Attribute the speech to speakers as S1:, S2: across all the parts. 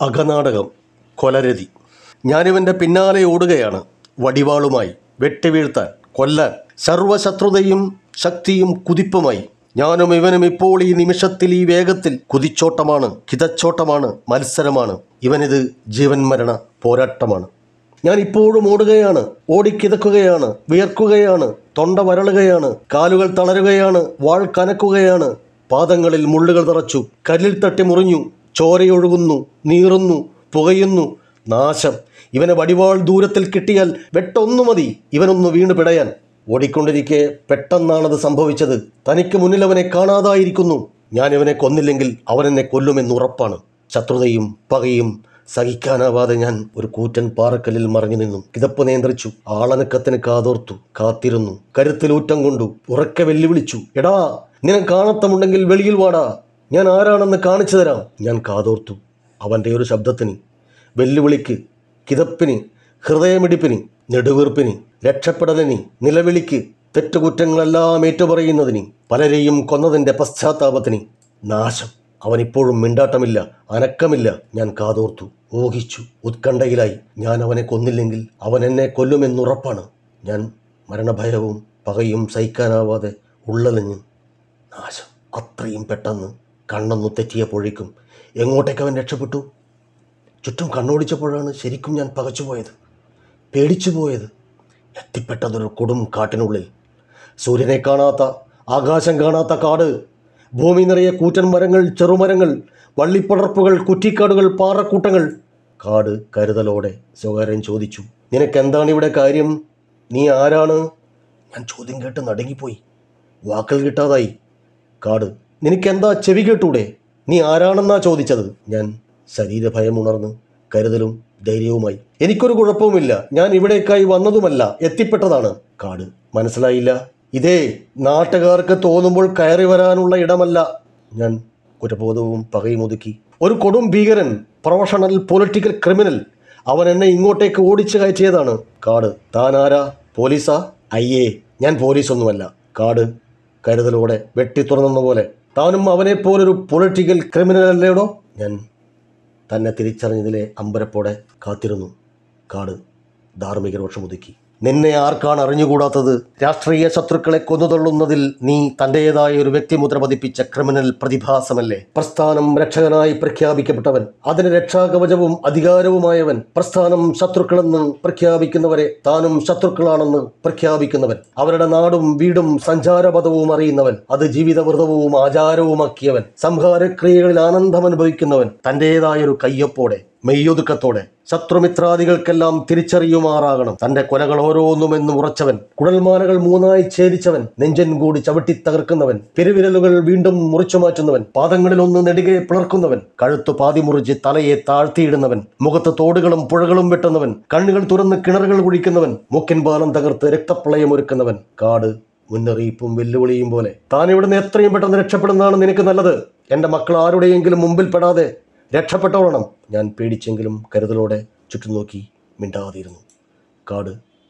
S1: അകനാടകം കൊലരതി ഞാനിവൻ്റെ പിന്നാലെ ഓടുകയാണ് വടിവാളുമായി വെട്ടിവീഴ്ത്താൻ കൊല്ലാൻ സർവശത്രുതയും ശക്തിയും കുതിപ്പുമായി ഞാനും ഇവനും ഇപ്പോൾ ഈ നിമിഷത്തിൽ ഈ വേഗത്തിൽ കുതിച്ചോട്ടമാണ് കിതച്ചോട്ടമാണ് മത്സരമാണ് ഇവനിത് ജീവൻ മരണ പോരാട്ടമാണ് ഞാൻ ഇപ്പോഴും ഓടുകയാണ് ഓടിക്കിതക്കുകയാണ് വിയർക്കുകയാണ് തൊണ്ട വരളുകയാണ് കാലുകൾ തളരുകയാണ് വാൾ കനക്കുകയാണ് പാദങ്ങളിൽ മുള്ളുകൾ തറച്ചു കല്ലിൽ തട്ടി മുറിഞ്ഞു ചോരയൊഴുകുന്നു നീറുന്നു പുകയുന്നു നാശം ഇവനെ വടിവാൾ ദൂരത്തിൽ കിട്ടിയാൽ വെട്ടൊന്നു മതി ഇവനൊന്ന് വീണ് പിടയാൻ ഓടിക്കൊണ്ടിരിക്കെ പെട്ടെന്നാണത് സംഭവിച്ചത് തനിക്ക് മുന്നിൽ അവനെ കാണാതായിരിക്കുന്നു ഞാൻ ഇവനെ കൊന്നില്ലെങ്കിൽ അവൻ എന്നെ കൊല്ലുമെന്ന് ഉറപ്പാണ് ശത്രുതയും പകയും സഹിക്കാനാവാതെ ഞാൻ ഒരു കൂറ്റൻ പാറക്കല്ലിൽ മറഞ്ഞു നിന്നു കിതപ്പ് നിയന്ത്രിച്ചു ആളനക്കത്തിന് കാതോർത്തു കാത്തിരുന്നു കരുത്തിലൂറ്റം കൊണ്ടു ഉറക്കെ വെല്ലുവിളിച്ചു എടാ നിനക്ക് കാണത്തമുണ്ടെങ്കിൽ വെളിയിൽ വാടാ ഞാൻ ആരാണെന്ന് കാണിച്ചു തരാം ഞാൻ കാതോർത്തു അവൻ്റെ ഒരു ശബ്ദത്തിന് വെല്ലുവിളിക്ക് കിതപ്പിന് ഹൃദയമിടിപ്പിന് നെടുവീർപ്പിന് രക്ഷപ്പെടലിന് നിലവിളിക്ക് തെറ്റുകുറ്റങ്ങളെല്ലാം ഏറ്റുപറയുന്നതിന് പലരെയും കൊന്നതിൻ്റെ പശ്ചാത്താപത്തിന് നാശം അവനിപ്പോഴും മിണ്ടാട്ടമില്ല അനക്കമില്ല ഞാൻ കാതോർത്തു ഊഹിച്ചു ഉത്കണ്ഠയിലായി ഞാൻ അവനെ കൊന്നില്ലെങ്കിൽ അവൻ എന്നെ കൊല്ലുമെന്നുറപ്പാണ് ഞാൻ മരണഭയവും പകയും സഹിക്കാനാവാതെ ഉള്ളലിഞ്ഞു നാശം അത്രയും പെട്ടെന്ന് കണ്ണൊന്നു തെറ്റിയപ്പോഴേക്കും എങ്ങോട്ടേക്ക് അവൻ രക്ഷപ്പെട്ടു ചുറ്റും കണ്ണോടിച്ചപ്പോഴാണ് ശരിക്കും ഞാൻ പകച്ചുപോയത് പേടിച്ചു പോയത് എത്തിപ്പെട്ടതൊരു കൊടും കാട്ടിനുള്ളിൽ സൂര്യനെ കാണാത്ത ആകാശം കാണാത്ത കാട് ഭൂമി നിറയെ കൂറ്റൻ മരങ്ങൾ ചെറുമരങ്ങൾ വള്ളിപ്പടർപ്പുകൾ കുറ്റിക്കാടുകൾ പാറക്കൂട്ടങ്ങൾ കാട് കരുതലോടെ സ്വകാര്യൻ ചോദിച്ചു നിനക്ക് എന്താണ് ഇവിടെ കാര്യം നീ ആരാണ് ഞാൻ ചോദ്യം കേട്ട് നടുങ്ങിപ്പോയി വാക്കുകൾ കിട്ടാതായി കാട് നിനക്കെന്താ ചെവി കേട്ടൂടെ നീ ആരാണെന്നാ ചോദിച്ചത് ഞാൻ ശരീരഭയം ഉണർന്ന് കരുതലും ധൈര്യവുമായി എനിക്കൊരു കുഴപ്പവുമില്ല ഞാൻ ഇവിടേക്കായി വന്നതുമല്ല എത്തിപ്പെട്ടതാണ് കാട് മനസ്സിലായില്ല ഇതേ നാട്ടുകാർക്ക് തോന്നുമ്പോൾ കയറി വരാനുള്ള ഇടമല്ല ഞാൻ കുറ്റബോധവും പകയും ഒതുക്കി ഒരു കൊടും ഭീകരൻ പ്രൊഫഷണൽ പൊളിറ്റിക്കൽ ക്രിമിനൽ അവൻ എന്നെ ഇങ്ങോട്ടേക്ക് ഓടിച്ചു കയറ്റിയതാണ് കാട് താൻ ആരാ പോലീസാ അയ്യേ ഞാൻ പോലീസൊന്നുമല്ല കാട് കരുതലോടെ വെട്ടി തുറന്നെന്ന പോലെ താനും അവനെപ്പോലൊരു പൊളിറ്റിക്കൽ ക്രിമിനൽ അല്ലേടോ ഞാൻ തന്നെ തിരിച്ചറിഞ്ഞതിലെ അമ്പരപ്പോടെ കാത്തിരുന്നു കാട് ധാർമ്മിക രോഷമൊതുക്കി നിന്നെ ആർക്കാണ് അറിഞ്ഞുകൂടാത്തത് രാഷ്ട്രീയ ശത്രുക്കളെ കൊന്നുതള്ളുന്നതിൽ നീ തൻ്റെതായ ഒരു വ്യക്തിമുദ്ര പതിപ്പിച്ച ക്രിമിനൽ പ്രതിഭാസമല്ലേ പ്രസ്ഥാനം രക്ഷകനായി പ്രഖ്യാപിക്കപ്പെട്ടവൻ അതിന് രക്ഷാകവചവും അധികാരവുമായവൻ പ്രസ്ഥാനം ശത്രുക്കളെന്ന് പ്രഖ്യാപിക്കുന്നവരെ താനും ശത്രുക്കളാണെന്ന് പ്രഖ്യാപിക്കുന്നവൻ അവരുടെ നാടും വീടും സഞ്ചാരപഥവും അറിയുന്നവൻ അത് ജീവിതവ്രതവും ആചാരവുമാക്കിയവൻ സംഹാരക്രിയകളിൽ ആനന്ദം അനുഭവിക്കുന്നവൻ തൻ്റെതായൊരു കയ്യൊപ്പോടെ മെയ്യൊതുക്കത്തോടെ ശത്രുമിത്രാദികൾക്കെല്ലാം തിരിച്ചറിയുമാറാകണം തന്റെ കൊലകൾ ഓരോന്നുമെന്നും ഉറച്ചവൻ കുഴൽമാലകൾ മൂന്നായി ഛേദിച്ചവൻ നെഞ്ചൻ കൂടി ചവിട്ടി തകർക്കുന്നവൻ പെരുവിരലുകൾ വീണ്ടും മുറിച്ചു മാറ്റുന്നവൻ പാദങ്ങളിൽ ഒന്ന് നെടുകെ പിളർക്കുന്നവൻ കഴുത്തു പാതി മുറിച്ച് തലയെ താഴ്ത്തിയിടുന്നവൻ മുഖത്ത് തോടുകളും പുഴകളും വെട്ടുന്നവൻ കണ്ണുകൾ തുറന്ന് കിണറുകൾ കുഴിക്കുന്നവൻ മൂക്കിൻ പാലം തകർത്ത് രക്തപ്രളയം ഒരുക്കുന്നവൻ കാട് മുന്നറിയിപ്പും വെല്ലുവിളിയും പോലെ താൻ ഇവിടുന്ന് എത്രയും പെട്ടെന്ന് രക്ഷപ്പെടുന്നതാണ് നിനക്ക് നല്ലത് എന്റെ മക്കൾ ആരുടെയെങ്കിലും മുമ്പിൽ പെടാതെ രക്ഷപ്പെട്ടോളണം ഞാൻ പേടിച്ചെങ്കിലും കരുതലോടെ ചുറ്റും നോക്കി മിണ്ടാതിരുന്നു കാട്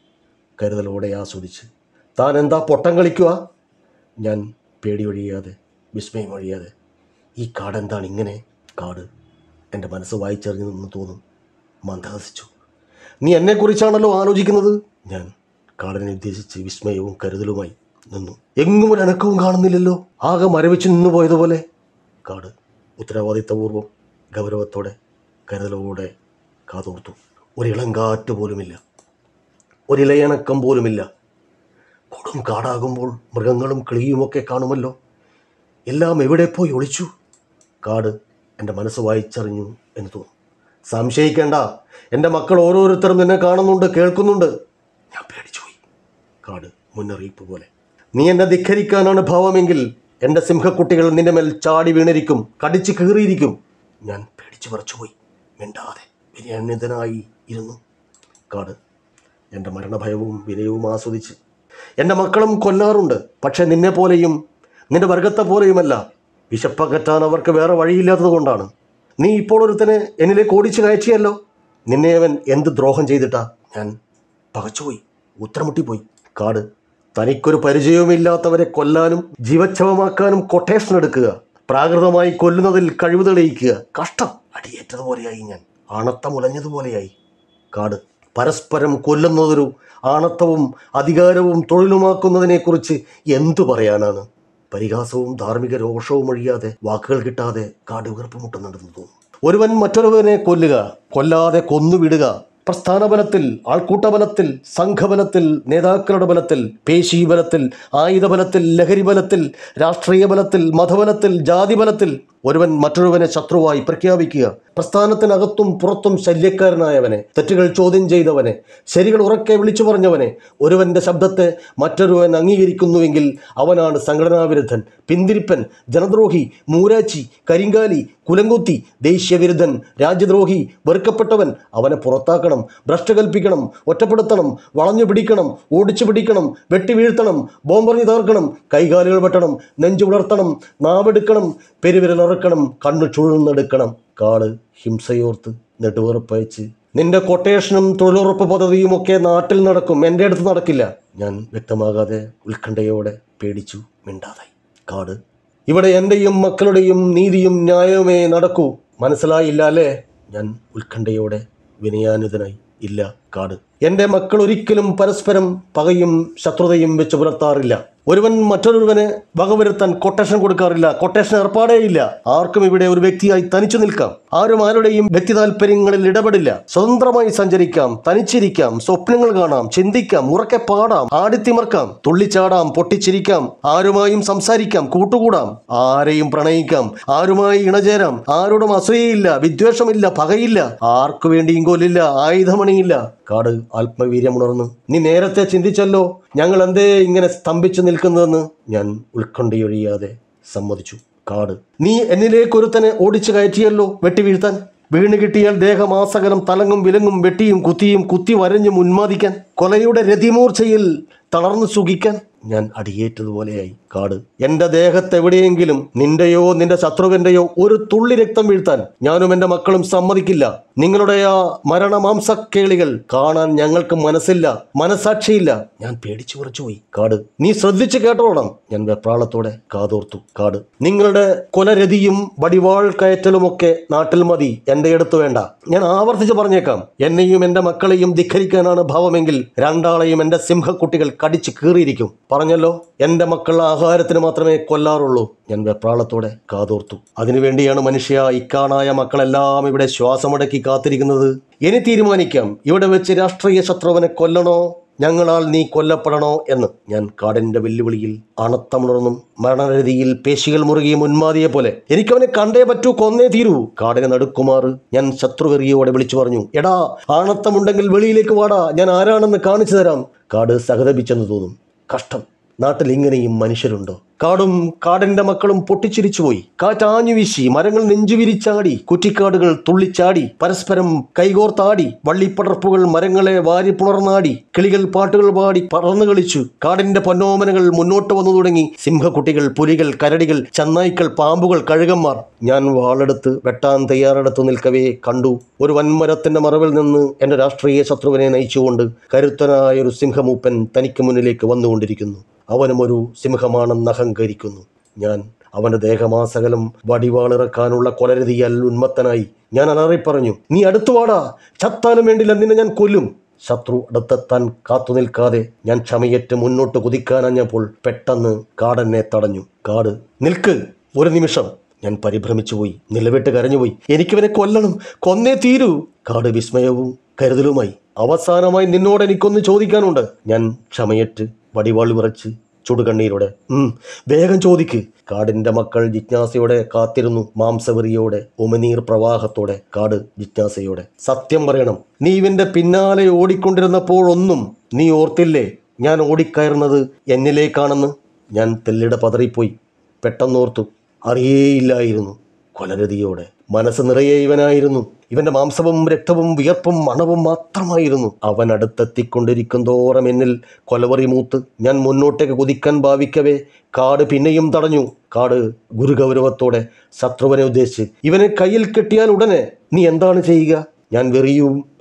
S1: കരുതലോടെ ആസ്വദിച്ച് താൻ എന്താ പൊട്ടം കളിക്കുക ഞാൻ പേടി ഒഴിയാതെ വിസ്മയം ഒഴിയാതെ ഈ കാട് എന്താണ് ഇങ്ങനെ കാട് എൻ്റെ മനസ്സ് വായിച്ചറിഞ്ഞു നിന്ന് തോന്നും മന്ദഹസിച്ചു നീ എന്നെക്കുറിച്ചാണല്ലോ ആലോചിക്കുന്നത് ഞാൻ കാടിനെ ഉദ്ദേശിച്ച് വിസ്മയവും കരുതലുമായി നിന്നു എങ്ങും ഒരു അനക്കവും കാണുന്നില്ലല്ലോ ആകെ മരവിച്ച് നിന്നു പോയതുപോലെ കാട് ഉത്തരവാദിത്തപൂർവം ഗൗരവത്തോടെ കരുതലോടെ കാതോർത്തു ഒരിളം കാറ്റ് പോലുമില്ല ഒരിലയണക്കം പോലുമില്ല കൊടും കാടാകുമ്പോൾ മൃഗങ്ങളും കിളിയുമൊക്കെ കാണുമല്ലോ എല്ലാം എവിടെ പോയി ഒളിച്ചു കാട് എൻ്റെ മനസ്സ് വായിച്ചറിഞ്ഞു എന്ന് തോന്നുന്നു സംശയിക്കേണ്ട എൻ്റെ മക്കൾ ഓരോരുത്തരും നിന്നെ കാണുന്നുണ്ട് കേൾക്കുന്നുണ്ട് ഞാൻ പേടിച്ചുപോയി കാട് മുന്നറിയിപ്പ് പോലെ നീ എന്നെ ധിഖരിക്കാനാണ് ഭാവമെങ്കിൽ എൻ്റെ സിംഹക്കുട്ടികൾ നിന്റെ മേൽ ചാടി വീണിരിക്കും കടിച്ചു കീറിയിരിക്കും ഞാൻ പേടിച്ചു പറിച്ചുപോയി മിണ്ടാതെ വിനയനിതനായി ഇരുന്നു കാട് എൻ്റെ മരണഭയവും വിനയവും ആസ്വദിച്ച് എൻ്റെ മക്കളും കൊല്ലാറുണ്ട് പക്ഷെ നിന്നെ പോലെയും നിന്റെ വർഗത്തെ പോലെയുമല്ല വിശപ്പകറ്റാൻ അവർക്ക് വേറെ വഴിയില്ലാത്തത് കൊണ്ടാണ് നീ ഇപ്പോൾ ഒരുത്തനെ എന്നിലേക്ക് ഓടിച്ചു കയറ്റിയല്ലോ നിന്നെ അവൻ എന്ത് ദ്രോഹം ചെയ്തിട്ടാ ഞാൻ പകച്ചുപോയി ഉത്തരമുട്ടിപ്പോയി കാട് തനിക്കൊരു പരിചയവുമില്ലാത്തവരെ കൊല്ലാനും ജീവച്ഛവമാക്കാനും കൊട്ടേഷൻ എടുക്കുക പ്രാകൃതമായി കൊല്ലുന്നതിൽ കഴിവ് തെളിയിക്കുക കഷ്ടം അടിയേറ്റതുപോലെയായി ഞാൻ ആണത്തമുലഞ്ഞതുപോലെയായി കാട് പരസ്പരം കൊല്ലുന്നതൊരു ആണത്തവും അധികാരവും തൊഴിലുമാക്കുന്നതിനെക്കുറിച്ച് എന്തു പറയാനാണ് പരിഹാസവും ധാർമ്മിക രോഷവും ഒഴിയാതെ വാക്കുകൾ കിട്ടാതെ കാട് വീർപ്പുമുട്ടുന്നുണ്ടെന്ന് തോന്നുന്നു ഒരുവൻ മറ്റൊരുവനെ കൊല്ലുക കൊല്ലാതെ കൊന്നുവിടുക പ്രസ്ഥാനബലത്തിൽ ആൾക്കൂട്ടബലത്തിൽ സംഘബലത്തിൽ നേതാക്കളുടെ ബലത്തിൽ പേശീബലത്തിൽ ആയുധബലത്തിൽ ലഹരി ബലത്തിൽ രാഷ്ട്രീയ ബലത്തിൽ മതബലത്തിൽ ജാതിബലത്തിൽ ഒരുവൻ മറ്റൊരുവനെ ശത്രുവായി പ്രഖ്യാപിക്കുക പ്രസ്ഥാനത്തിനകത്തും പുറത്തും ശല്യക്കാരനായവനെ തെറ്റുകൾ ചോദ്യം ചെയ്തവനെ ശരികൾ ഉറക്കെ വിളിച്ചു പറഞ്ഞവനെ ഒരുവന്റെ ശബ്ദത്തെ മറ്റൊരുവൻ അംഗീകരിക്കുന്നുവെങ്കിൽ അവനാണ് സംഘടനാ വിരുദ്ധൻ പിന്തിരിപ്പൻ ജനദ്രോഹി മൂരാച്ചി കരിങ്കാലി കുലങ്കുത്തി ദേശീയവിരുദ്ധൻ രാജ്യദ്രോഹി വെറുക്കപ്പെട്ടവൻ അവനെ പുറത്താക്കണം ഭ്രഷ്ട് കൽപ്പിക്കണം ഒറ്റപ്പെടുത്തണം വളഞ്ഞു പിടിക്കണം ഓടിച്ചു പിടിക്കണം വെട്ടി വീഴ്ത്തണം ബോംബെറിഞ്ഞു തകർക്കണം കൈകാലുകൾ വെട്ടണം നെഞ്ചു പുലർത്തണം നാവെടുക്കണം പെരുവിരലിറക്കണം കണ്ണു ചുഴന്നെടുക്കണം കാട് ഹിംസയോർത്ത് നെടുവറുപ്പയച്ച് നിന്റെ കൊട്ടേഷനും തൊഴിലുറപ്പ് പദ്ധതിയും ഒക്കെ നാട്ടിൽ നടക്കും എൻ്റെ അടുത്ത് നടക്കില്ല ഞാൻ വ്യക്തമാകാതെ ഉത്കണ്ഠയോടെ പേടിച്ചു മിണ്ടാതായി കാട് ഇവിടെ എൻ്റെയും മക്കളുടെയും നീതിയും ന്യായവുമേ നടക്കൂ മനസ്സിലായില്ല അല്ലേ ഞാൻ ഉത്കണ്ഠയോടെ വിനയാനുതനായി ഇല്ല കാട് എൻ്റെ മക്കൾ ഒരിക്കലും പരസ്പരം പകയും ശത്രുതയും വെച്ച് പുലർത്താറില്ല ഒരുവൻ മറ്റൊരുവന് വകവരുത്താൻ കൊട്ടേഷൻ കൊടുക്കാറില്ല കൊട്ടേഷൻ ഏർപ്പാടേ ഇല്ല ആർക്കും ഇവിടെ ഒരു വ്യക്തിയായി തനിച്ചു നിൽക്കാം ആരും ആരുടെയും വ്യക്തി താല്പര്യങ്ങളിൽ ഇടപെടില്ല സ്വതന്ത്രമായി സഞ്ചരിക്കാം തനിച്ചിരിക്കാം സ്വപ്നങ്ങൾ കാണാം ചിന്തിക്കാം ഉറക്കെ പാടാം ആടിത്തിമർക്കാം തുള്ളിച്ചാടാം പൊട്ടിച്ചിരിക്കാം ആരുമായും സംസാരിക്കാം കൂട്ടുകൂടാം ആരെയും പ്രണയിക്കാം ആരുമായി ഇണചേരാം ആരോടും അസൂയയില്ല വിദ്വേഷമില്ല പകയില്ല ആർക്കു വേണ്ടിയും കൊല്ലില്ല ആയുധമണിയില്ല കാട് ആത്മവീര്യമുണർന്നു നീ നേരത്തെ ചിന്തിച്ചല്ലോ ഞങ്ങൾ എന്തേ ഇങ്ങനെ സ്തംഭിച്ചു നിൽക്കുന്നതെന്ന് ഞാൻ ഉൾക്കൊണ്ടയൊഴിയാതെ സമ്മതിച്ചു കാട് നീ എന്നിലേക്കൊരുത്തനെ ഓടിച്ചു കയറ്റിയല്ലോ വെട്ടി വീഴ്ത്താൻ വീണ് കിട്ടിയാൽ ദേഹമാസകലം തലങ്ങും വിലങ്ങും വെട്ടിയും കുത്തിയും കുത്തി വരഞ്ഞും ഉന്മാദിക്കാൻ കൊലയുടെ രതിമൂർച്ചയിൽ തളർന്നു സുഖിക്കാൻ ഞാൻ അടിയേറ്റതുപോലെയായി കാട് എന്റെ ദേഹത്ത് എവിടെയെങ്കിലും നിന്റെയോ നിന്റെ ശത്രുവിന്റെയോ ഒരു തുള്ളി രക്തം വീഴ്ത്താൻ ഞാനും എന്റെ മക്കളും സമ്മതിക്കില്ല നിങ്ങളുടെ ആ മരണമാംസക്കേളികൾ കാണാൻ ഞങ്ങൾക്ക് മനസ്സില്ല മനസാക്ഷിയില്ല ഞാൻ പേടിച്ചു കുറച്ചുപോയി കാട് നീ ശ്രദ്ധിച്ചു കേട്ടോളണം ഞാൻ വെപ്രാളത്തോടെ കാതോർത്തു കാട് നിങ്ങളുടെ കൊലരതിയും വടിവാൾ കയറ്റലുമൊക്കെ നാട്ടിൽ മതി എന്റെ അടുത്ത് വേണ്ട ഞാൻ ആവർത്തിച്ച് പറഞ്ഞേക്കാം എന്നെയും എന്റെ മക്കളെയും ധിഖരിക്കാനാണ് ഭാവമെങ്കിൽ രണ്ടാളെയും എന്റെ സിംഹക്കുട്ടികൾ കടിച്ചു കീറിയിരിക്കും പറഞ്ഞല്ലോ എന്റെ മക്കൾ ആഹാരത്തിന് മാത്രമേ കൊല്ലാറുള്ളൂ ഞാൻ വെപ്രാളത്തോടെ കാതോർത്തു അതിനുവേണ്ടിയാണ് മനുഷ്യ ഇക്കാണായ മക്കളെല്ലാം ഇവിടെ ശ്വാസമടക്കി കാത്തിരിക്കുന്നത് ഇനി തീരുമാനിക്കാം ഇവിടെ വെച്ച് രാഷ്ട്രീയ ശത്രുവിനെ കൊല്ലണോ ഞങ്ങളാൽ നീ കൊല്ലപ്പെടണോ എന്ന് ഞാൻ കാടിന്റെ വെല്ലുവിളിയിൽ അണത്തമുണർന്നും മരണരതിയിൽ പേശികൾ മുറുകിയും ഉന്മാതിയെ പോലെ എനിക്കവനെ കണ്ടേ പറ്റൂ കൊന്നേ തീരൂ കാടിനെ നടുക്കുമാറ് ഞാൻ ശത്രുവെറിയോടെ വിളിച്ചു പറഞ്ഞു എടാ ആണത്തമുണ്ടെങ്കിൽ വെളിയിലേക്ക് വാടാ ഞാൻ ആരാണെന്ന് കാണിച്ചു തരാം കാട് സഹതപിച്ചെന്ന് തോന്നും കഷ്ടം നാട്ടിൽ ഇങ്ങനെയും മനുഷ്യരുണ്ടോ കാടും കാടിന്റെ മക്കളും പൊട്ടിച്ചിരിച്ചുപോയി കാറ്റാഞ്ഞു വീശി മരങ്ങൾ നെഞ്ചുവിരിച്ചാടി കുറ്റിക്കാടുകൾ തുള്ളിച്ചാടി പരസ്പരം കൈകോർത്താടി വള്ളിപ്പടർപ്പുകൾ മരങ്ങളെ വാരി പുണർന്നാടി കിളികൾ പാട്ടുകൾ പാടി പറന്നു കളിച്ചു കാടിന്റെ പൊന്നോമനകൾ മുന്നോട്ട് വന്നു തുടങ്ങി സിംഹക്കുട്ടികൾ പുലികൾ കരടികൾ ചന്നായ്ക്കൾ പാമ്പുകൾ കഴുകന്മാർ ഞാൻ വാളെടുത്ത് വെട്ടാൻ തയ്യാറെടുത്തു നിൽക്കവേ കണ്ടു ഒരു വൻമരത്തിന്റെ മറവിൽ നിന്ന് എന്റെ രാഷ്ട്രീയ ശത്രുവിനെ നയിച്ചുകൊണ്ട് കരുത്തനായ ഒരു സിംഹമൂപ്പൻ തനിക്ക് മുന്നിലേക്ക് വന്നുകൊണ്ടിരിക്കുന്നു അവനും ഒരു സിംഹമാണെന്ന് അഹങ്കരിക്കുന്നു ഞാൻ അവന്റെ ദേഹമാസകലം വടിവാളിറക്കാനുള്ള കൊലരതിയാൽ ഉന്മത്തനായി ഞാൻ അലറിപ്പറഞ്ഞു നീ അടുത്തുവാടാ ചത്താനും വേണ്ടില്ല നിന്നെ ഞാൻ കൊല്ലും ശത്രു അടുത്തെത്താൻ കാത്തു നിൽക്കാതെ ഞാൻ ക്ഷമയറ്റ് മുന്നോട്ട് കുതിക്കാനഞ്ഞപ്പോൾ പെട്ടെന്ന് കാടെന്നെ തടഞ്ഞു കാട് നിൽക്ക് ഒരു നിമിഷം ഞാൻ പരിഭ്രമിച്ചുപോയി നിലവിട്ട് കരഞ്ഞുപോയി എനിക്കിവനെ കൊല്ലണം കൊന്നേ തീരൂ കാട് വിസ്മയവും കരുതലുമായി അവസാനമായി നിന്നോട് എനിക്കൊന്ന് ചോദിക്കാനുണ്ട് ഞാൻ ക്ഷമയറ്റ് വടിവാൾ വിറച്ച് ചുടുകണ്ണീരോടെ ഉം വേഗം ചോദിക്ക് കാടിന്റെ മക്കൾ ജിജ്ഞാസയോടെ കാത്തിരുന്നു മാംസവെറിയോടെ ഉമനീർ പ്രവാഹത്തോടെ കാട് ജിജ്ഞാസയോടെ സത്യം പറയണം നീ ഇവന്റെ പിന്നാലെ ഓടിക്കൊണ്ടിരുന്നപ്പോഴൊന്നും നീ ഓർത്തില്ലേ ഞാൻ ഓടിക്കയറുന്നത് എന്നിലേക്കാണെന്ന് ഞാൻ തെല്ലിട പതറിപ്പോയി പെട്ടെന്നോർത്തു അറിയേയില്ലായിരുന്നു കൊലരതിയോടെ മനസ്സ് നിറയെ ഇവനായിരുന്നു ഇവന്റെ മാംസവും രക്തവും വിയർപ്പും മണവും മാത്രമായിരുന്നു അവൻ അടുത്തെത്തിക്കൊണ്ടിരിക്കും തോറും എന്നിൽ കൊലവറി മൂത്ത് ഞാൻ മുന്നോട്ടേക്ക് കുതിക്കാൻ ഭാവിക്കവേ കാട് പിന്നെയും തടഞ്ഞു കാട് ഗുരുഗൗരവത്തോടെ ശത്രുവിനെ ഉദ്ദേശിച്ച് ഇവനെ കയ്യിൽ കെട്ടിയാൽ ഉടനെ നീ എന്താണ് ചെയ്യുക ഞാൻ വെറിയും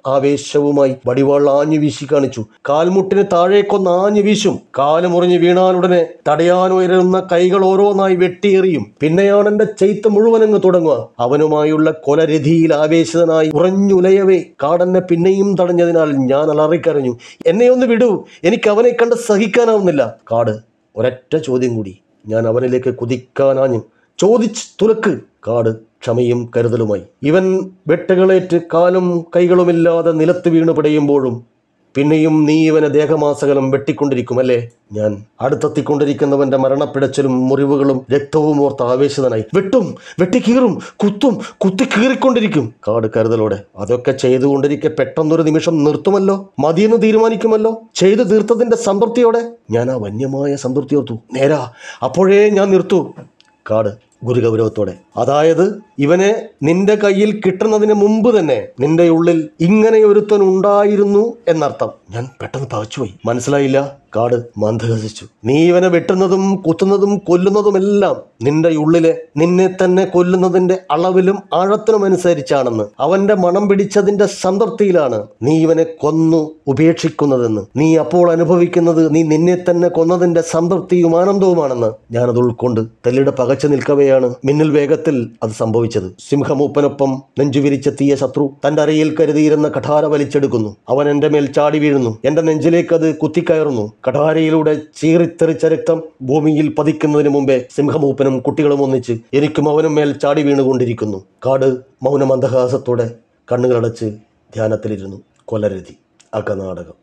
S1: ആവേശവുമായി വടിവാൾ ആഞ്ഞു വീശി കാണിച്ചു കാൽമുട്ടിന് താഴേക്കൊന്ന് ആഞ്ഞു വീശും കാല് മുറിഞ്ഞ് വീണാലുടനെ തടയാനുയരുന്ന കൈകൾ ഓരോന്നായി വെട്ടിയെറിയും പിന്നെയാണ് എന്റെ ചെയ്ത്ത് മുഴുവനങ്ങ് തുടങ്ങുക അവനുമായുള്ള കൊലരതിയിൽ ആവേശിതനായി ഉറഞ്ഞുലയവേ കാടന്നെ പിന്നെയും തടഞ്ഞതിനാൽ ഞാൻ അലറിക്കരഞ്ഞു എന്നെ ഒന്ന് വിടൂ എനിക്ക് അവനെ കണ്ട് സഹിക്കാനാവുന്നില്ല കാട് ഒരൊറ്റ ചോദ്യം കൂടി ഞാൻ അവനിലേക്ക് കുതിക്കാനാഞ്ഞു ചോദിച്ച് തുലക്ക് കാട് ക്ഷമയും കരുതലുമായി ഇവൻ വെട്ടുകളേറ്റ് കാലും കൈകളുമില്ലാതെ നിലത്ത് വീണ് പിടയുമ്പോഴും പിന്നെയും നീ ഇവനെ ദേഹമാസകലം വെട്ടിക്കൊണ്ടിരിക്കുമല്ലേ ഞാൻ അടുത്തെത്തിക്കൊണ്ടിരിക്കുന്നവന്റെ മരണപ്പിടച്ചിലും മുറിവുകളും രക്തവും ഓർത്ത് ആവേശിതനായി വെട്ടും വെട്ടിക്കീറും കുത്തും കുത്തി കീറിക്കൊണ്ടിരിക്കും കാട് കരുതലോടെ അതൊക്കെ ചെയ്തുകൊണ്ടിരിക്കെ പെട്ടെന്നൊരു നിമിഷം നിർത്തുമല്ലോ മതിയെന്ന് തീരുമാനിക്കുമല്ലോ ചെയ്തു തീർത്തതിന്റെ സംതൃപ്തിയോടെ ഞാൻ ആ വന്യമായ സംതൃപ്തി ഓർത്തു നേരാ അപ്പോഴേ ഞാൻ നിർത്തു കാട് ഗുരുഗൗരവത്തോടെ അതായത് ഇവനെ നിന്റെ കയ്യിൽ കിട്ടുന്നതിന് മുമ്പ് തന്നെ നിന്റെ ഉള്ളിൽ ഇങ്ങനെ ഒരുത്തൻ ഉണ്ടായിരുന്നു എന്നർത്ഥം ഞാൻ പെട്ടെന്ന് പകച്ചുപോയി മനസ്സിലായില്ല കാട് മന്ദഹസിച്ചു നീ ഇവനെ വെട്ടുന്നതും കുത്തുന്നതും കൊല്ലുന്നതുമെല്ലാം നിന്റെ ഉള്ളിലെ നിന്നെ തന്നെ കൊല്ലുന്നതിന്റെ അളവിലും ആഴത്തിനും അനുസരിച്ചാണെന്ന് അവന്റെ മണം പിടിച്ചതിന്റെ സംതൃപ്തിയിലാണ് നീ ഇവനെ കൊന്നു ഉപേക്ഷിക്കുന്നതെന്ന് നീ അപ്പോൾ അനുഭവിക്കുന്നത് നീ നിന്നെ തന്നെ കൊന്നതിന്റെ സംതൃപ്തിയും ആനന്ദവുമാണെന്ന് ഞാനത് ഉൾക്കൊണ്ട് തെല്ലിട പകച്ചു നിൽക്കവെയാണ് മിന്നൽ വേഗത്തിൽ അത് സംഭവിച്ചത് സിംഹമൂപ്പനൊപ്പം നെഞ്ചുവിരിച്ചെത്തിയ ശത്രു തന്റെ അരയിൽ കരുതിയിരുന്ന കഠാര വലിച്ചെടുക്കുന്നു അവൻ എന്റെ മേൽ ചാടി വീഴുന്നു എന്റെ നെഞ്ചിലേക്ക് അത് കുത്തിക്കയറുന്നു കഠാരയിലൂടെ ചീറിത്തെറിച്ച രക്തം ഭൂമിയിൽ പതിക്കുന്നതിന് മുമ്പേ സിംഹമൂപ്പനും കുട്ടികളും ഒന്നിച്ച് എനിക്കും അവനും മേൽ ചാടി വീണുകൊണ്ടിരിക്കുന്നു കാട് മൗനമന്ദഹാസത്തോടെ കണ്ണുകളടച്ച് ധ്യാനത്തിലിരുന്നു കൊലരതി അകനാടകം